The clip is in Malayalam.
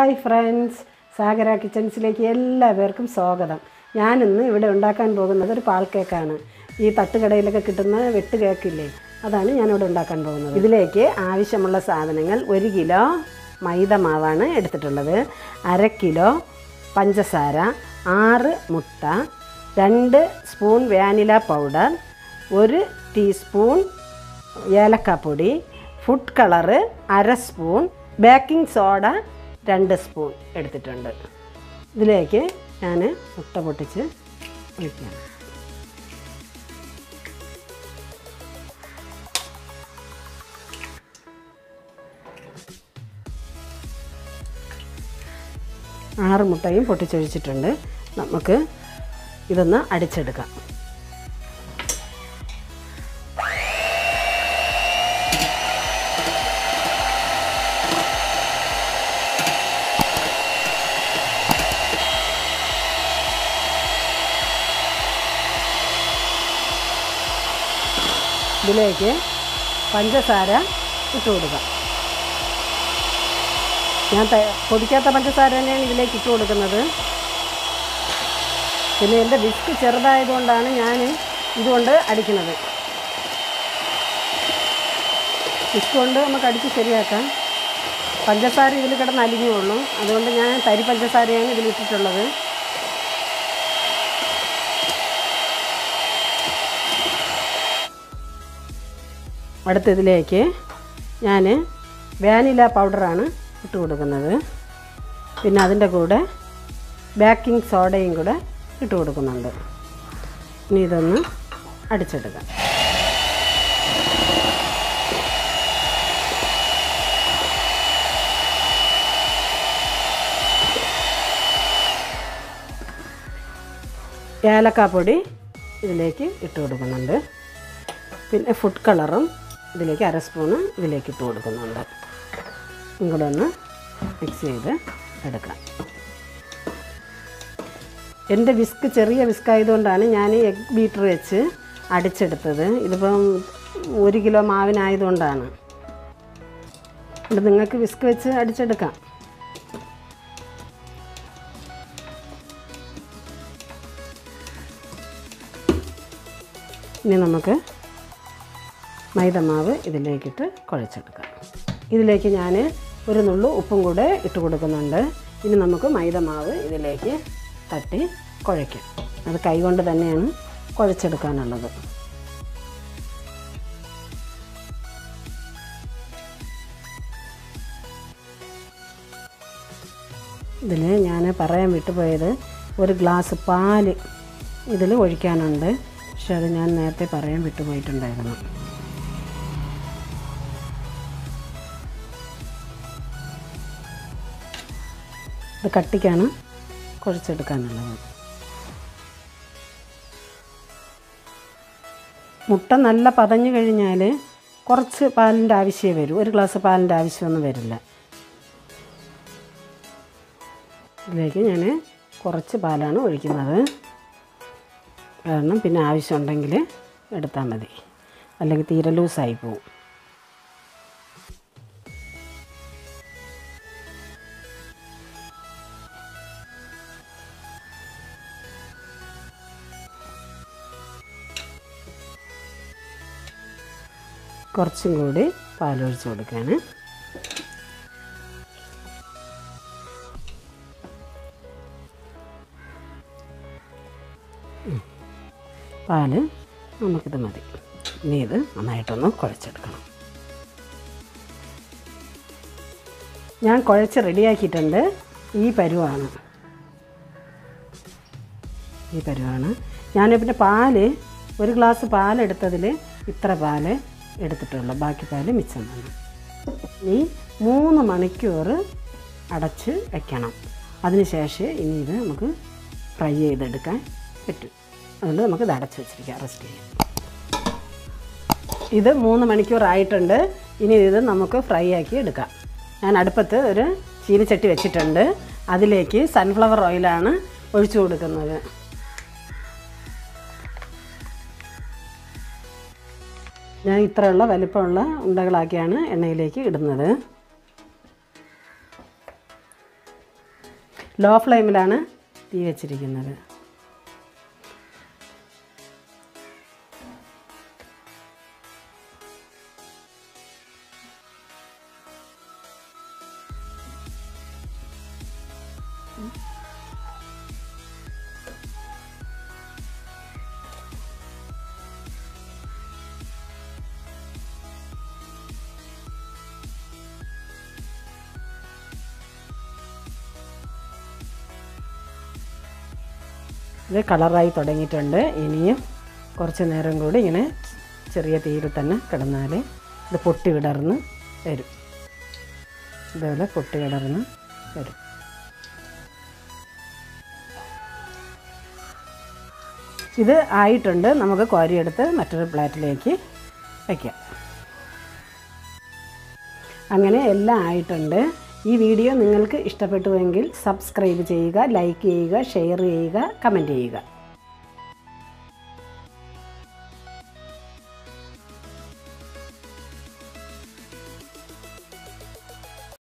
ഹായ് ഫ്രണ്ട്സ് സാഗര കിച്ചൺസിലേക്ക് എല്ലാവർക്കും സ്വാഗതം ഞാനിന്ന് ഇവിടെ ഉണ്ടാക്കാൻ പോകുന്നത് ഒരു പാൽ കേക്കാണ് ഈ തട്ടുകടയിലൊക്കെ കിട്ടുന്ന വെട്ട് കേക്കില്ലേ അതാണ് ഞാനിവിടെ ഉണ്ടാക്കാൻ പോകുന്നത് ഇതിലേക്ക് ആവശ്യമുള്ള സാധനങ്ങൾ ഒരു കിലോ മൈദ മാവാണ് എടുത്തിട്ടുള്ളത് അര കിലോ പഞ്ചസാര ആറ് മുട്ട രണ്ട് സ്പൂൺ വാനില പൗഡർ ഒരു ടീസ്പൂൺ ഏലക്കാപ്പൊടി ഫുഡ് കളറ് അര സ്പൂൺ ബേക്കിംഗ് സോഡ രണ്ട് സ്പൂൺ എടുത്തിട്ടുണ്ട് ഇതിലേക്ക് ഞാൻ മുട്ട പൊട്ടിച്ച് ഒഴിക്കാം ആറ് മുട്ടയും പൊട്ടിച്ചൊഴിച്ചിട്ടുണ്ട് നമുക്ക് ഇതൊന്ന് അടിച്ചെടുക്കാം ഇതിലേക്ക് പഞ്ചസാര ഇട്ട് കൊടുക്കാം ഞാൻ ത- പൊടിക്കാത്ത പഞ്ചസാര തന്നെയാണ് ഇതിലേക്ക് ഇട്ട് കൊടുക്കുന്നത് പിന്നെ എൻ്റെ വിസ്ക് ചെറുതായതുകൊണ്ടാണ് ഞാൻ ഇതുകൊണ്ട് അടിക്കുന്നത് വിസ്ക് കൊണ്ട് നമുക്ക് അടിച്ച് ശരിയാക്കാം പഞ്ചസാര ഇതിൽ കിടന്ന് അലിഞ്ഞുള്ളൂ അതുകൊണ്ട് ഞാൻ തരി പഞ്ചസാരയാണ് ഇതിലിട്ടിട്ടുള്ളത് അടുത്തതിലേക്ക് ഞാൻ വാനില പൗഡറാണ് ഇട്ട് കൊടുക്കുന്നത് പിന്നെ അതിൻ്റെ കൂടെ ബേക്കിംഗ് സോഡയും കൂടെ ഇട്ട് കൊടുക്കുന്നുണ്ട് ഇനി ഇതൊന്ന് അടിച്ചെടുക്കാം ഏലക്കാപ്പൊടി ഇതിലേക്ക് ഇട്ട് കൊടുക്കുന്നുണ്ട് പിന്നെ ഫുഡ് കളറും ഇതിലേക്ക് അര സ്പൂണ് ഇതിലേക്ക് ഇട്ട് കൊടുക്കുന്നുണ്ട് ഇതും കൂടെ ഒന്ന് മിക്സ് ചെയ്ത് എടുക്കാം എൻ്റെ വിസ്ക് ചെറിയ വിസ്ക് ആയതുകൊണ്ടാണ് ഞാൻ എഗ് ബീറ്റർ വെച്ച് അടിച്ചെടുത്തത് ഇതിപ്പം ഒരു കിലോ മാവിനായതുകൊണ്ടാണ് അതുകൊണ്ട് നിങ്ങൾക്ക് വിസ്ക് വെച്ച് അടിച്ചെടുക്കാം ഇനി നമുക്ക് മൈദമാവ് ഇതിലേക്കിട്ട് കുഴച്ചെടുക്കാം ഇതിലേക്ക് ഞാൻ ഒരു നുള്ളു ഉപ്പും കൂടെ ഇട്ട് കൊടുക്കുന്നുണ്ട് ഇനി നമുക്ക് മൈദമാവ് ഇതിലേക്ക് തട്ടി കുഴയ്ക്കാം അത് കൈകൊണ്ട് തന്നെയാണ് കുഴച്ചെടുക്കാനുള്ളത് ഇതിൽ ഞാൻ പറയാൻ വിട്ടുപോയത് ഒരു ഗ്ലാസ് പാല് ഇതിൽ ഒഴിക്കാനുണ്ട് പക്ഷെ അത് ഞാൻ നേരത്തെ പറയാൻ വിട്ടുപോയിട്ടുണ്ടായിരുന്നു ഇത് കട്ടിക്കാണ് കുഴച്ചെടുക്കാനുള്ളത് മുട്ട നല്ല പതഞ്ഞു കഴിഞ്ഞാൽ കുറച്ച് പാലിൻ്റെ ആവശ്യമേ വരൂ ഒരു ഗ്ലാസ് പാലിൻ്റെ ആവശ്യമൊന്നും വരില്ല ഇതിലേക്ക് ഞാൻ കുറച്ച് പാലാണ് ഒഴിക്കുന്നത് കാരണം പിന്നെ ആവശ്യമുണ്ടെങ്കിൽ എടുത്താൽ മതി അല്ലെങ്കിൽ തീരെ ലൂസായി പോവും കുറച്ചും കൂടി പാലൊഴിച്ച് കൊടുക്കുകയാണ് ഉം. പാല് നമുക്കിത് മതി ഇനി ഇത് നന്നായിട്ടൊന്ന് കുഴച്ചെടുക്കണം ഞാൻ കുഴച്ച് റെഡിയാക്കിയിട്ടുണ്ട് ഈ പരുവാണ് ഈ പരുവാണ് ഞാൻ പിന്നെ പാല് ഒരു ഗ്ലാസ് പാലെടുത്തതിൽ ഇത്ര പാല് എടുത്തിട്ടുള്ളൂ ബാക്കി പാല് മിച്ചം വന്നു ഇനി മൂന്ന് മണിക്കൂർ അടച്ച് വയ്ക്കണം അതിനുശേഷം ഇനി ഇത് നമുക്ക് ഫ്രൈ ചെയ്തെടുക്കാൻ പറ്റും അതുകൊണ്ട് നമുക്കിത് അടച്ച് വെച്ചിരിക്കാം റെസ്റ്റ് ചെയ്യാം ഇത് മൂന്ന് മണിക്കൂർ ആയിട്ടുണ്ട് ഇനി ഇത് നമുക്ക് ഫ്രൈ ആക്കി എടുക്കാം ഞാൻ അടുപ്പത്ത് ഒരു ചീനിച്ചട്ടി വെച്ചിട്ടുണ്ട് അതിലേക്ക് സൺഫ്ലവർ ഓയിലാണ് ഒഴിച്ചു കൊടുക്കുന്നത് ഞാൻ ഇത്രയുള്ള വലിപ്പമുള്ള ഉണ്ടകളാക്കിയാണ് എണ്ണയിലേക്ക് ഇടുന്നത് ലോ ഫ്ലെയിമിലാണ് തീ വെച്ചിരിക്കുന്നത് ഇത് കളറായി തുടങ്ങിയിട്ടുണ്ട് ഇനിയും കുറച്ച് നേരം കൂടി ഇങ്ങനെ ചെറിയ തീയിൽ തന്നെ കിടന്നാൽ ഇത് പൊട്ടി വിടർന്ന് വരും ഇതേപോലെ പൊട്ടി വിടർന്ന് വരും ഇത് ആയിട്ടുണ്ട് നമുക്ക് കോരിയെടുത്ത് മറ്റൊരു പ്ലേറ്റിലേക്ക് വയ്ക്കാം അങ്ങനെ എല്ലാം ആയിട്ടുണ്ട് ഈ വീഡിയോ നിങ്ങൾക്ക് ഇഷ്ടപ്പെട്ടുവെങ്കിൽ സബ്സ്ക്രൈബ് ചെയ്യുക ലൈക്ക് ചെയ്യുക ഷെയർ ചെയ്യുക കമൻറ്റ് ചെയ്യുക